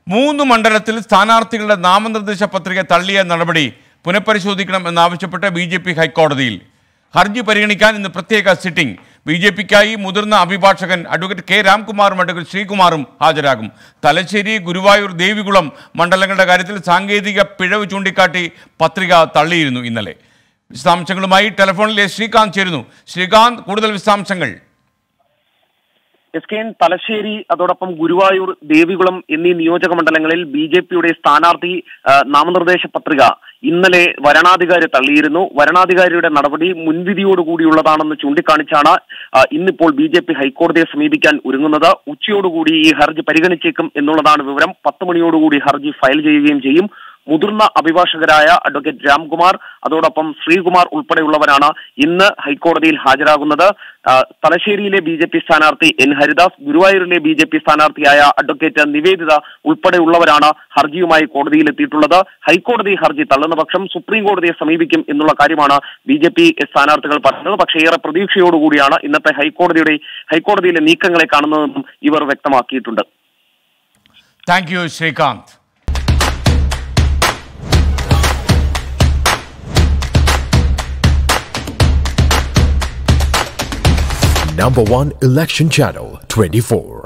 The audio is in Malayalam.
മൂന്ന് മണ്ഡലത്തിൽ സ്ഥാനാർത്ഥികളുടെ നാമനിർദ്ദേശ പത്രിക തള്ളിയ നടപടി പുനഃപരിശോധിക്കണം എന്നാവശ്യപ്പെട്ട് ബി ജെ പി ഹൈക്കോടതിയിൽ ഹർജി പരിഗണിക്കാൻ ഇന്ന് പ്രത്യേക സിറ്റിംഗ് ബി ജെ പിക്കായി മുതിർന്ന അഭിഭാഷകൻ അഡ്വക്കേറ്റ് കെ രാംകുമാറും അഡ്വക്കേറ്റ് ശ്രീകുമാറും ഹാജരാകും തലശ്ശേരി ഗുരുവായൂർ ദേവികുളം മണ്ഡലങ്ങളുടെ കാര്യത്തിൽ സാങ്കേതിക പിഴവ് ചൂണ്ടിക്കാട്ടി പത്രിക തള്ളിയിരുന്നു ഇന്നലെ വിശദാംശങ്ങളുമായി ടെലിഫോണിലെ ശ്രീകാന്ത് ചേരുന്നു ശ്രീകാന്ത് കൂടുതൽ വിശദാംശങ്ങൾ എസ് കെ എൻ തലശ്ശേരി അതോടൊപ്പം ഗുരുവായൂർ ദേവികുളം എന്നീ നിയോജക മണ്ഡലങ്ങളിൽ ബി ജെ പിയുടെ സ്ഥാനാർത്ഥി ആ, നാമനിർദ്ദേശ പത്രിക ഇന്നലെ വരണാധികാരി തള്ളിയിരുന്നു വരണാധികാരിയുടെ നടപടി മുൻവിധിയോടുകൂടിയുള്ളതാണെന്ന് ചൂണ്ടിക്കാണിച്ചാണ് ആ, ഇന്നിപ്പോൾ ബി ജെ പി ഹൈക്കോടതിയെ സമീപിക്കാൻ ഒരുങ്ങുന്നത് ഉച്ചയോടുകൂടി ഈ ഹർജി പരിഗണിച്ചേക്കും എന്നുള്ളതാണ് വിവരം പത്ത് മണിയോടുകൂടി ഹർജി ഫയൽ ചെയ്യുകയും ചെയ്യും മുതിർന്ന അഭിഭാഷകരായ അഡ്വക്കേറ്റ് രാംകുമാർ അതോടൊപ്പം ശ്രീകുമാർ ഉൾപ്പെടെയുള്ളവരാണ് ഇന്ന് ഹൈക്കോടതിയിൽ ഹാജരാകുന്നത് ആ, തലശ്ശേരിയിലെ ബി ജെ പി സ്ഥാനാർത്ഥി എൻ ഹരിദാസ് ഗുരുവായൂരിലെ ബി ജെ പി സ്ഥാനാർത്ഥിയായ അഡ്വക്കേറ്റ് നിവേദിത ഉൾപ്പെടെയുള്ളവരാണ് ഹർജിയുമായി കോടതിയിൽ എത്തിയിട്ടുള്ളത് ഹൈക്കോടതി ഹർജി തള്ളുന്ന പക്ഷം സുപ്രീം കോടതിയെ സമീപിക്കും എന്നുള്ള കാര്യമാണ് ബി ജെ പി സ്ഥാനാർത്ഥികൾ പറഞ്ഞത് പക്ഷേ ഏറെ പ്രതീക്ഷയോടുകൂടിയാണ് ഇന്നത്തെ ഹൈക്കോടതിയുടെ ഹൈക്കോടതിയിലെ നീക്കങ്ങളെ കാണുന്നതെന്നും ഇവർ വ്യക്തമാക്കിയിട്ടുണ്ട് thank you Sreekanth Number one election channel 24.